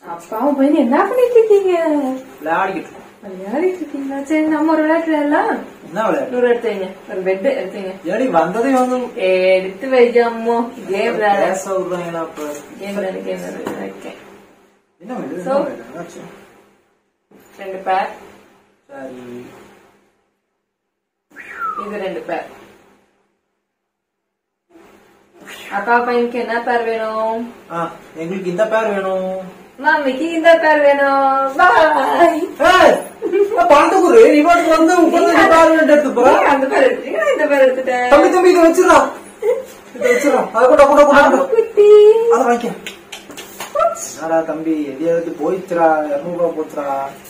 அப்பாவும் பையன் என்ன பண்ணிட்டு இருக்கீங்க விளையாடிக்கிட்டு இருக்கோம் விளையாடிட்டு இருக்கீங்களா சரி நம்ம ஒரு விளையாட்டுல எல்லாம் என்ன விளையாடு நூறு எடுத்துங்க ஒரு பெட் எடுத்துங்க ஏடி வந்ததே வந்து எடுத்து வைக்க அம்மோ கேம் விளையாட பேச விடுறாங்களா அப்ப கேம் விளையாட கேம் விளையாட வைக்கேன் என்ன விளையாடு So? என்ன விளையாடு என்னாச்சு? ரெண்டு பேர் சரி இது ரெண்டு பேர் அக்கா பையனுக்கு என்ன பேர் வேணும் ஆ எங்களுக்கு இந்த பேர் வேணும் மம்மிக்கு இந்த பேர் வேணும் பாய் ஏய், நான் பணத்தை குரு நீ பாட்டுக்கு வந்து முப்பத்தஞ்சு பேர் வேண்டு எடுத்து போற அந்த பேர் எடுத்தீங்க இந்த பேர் எடுத்துட்டேன் தம்பி தம்பி இதை வச்சிடா இதை வச்சிடா அதை கூட கூட கூட கூட. குட்டி அதை வாங்கிக்க என்னடா தம்பி எதையாவது போயிச்சுடா இருநூறு ரூபா போச்சுடா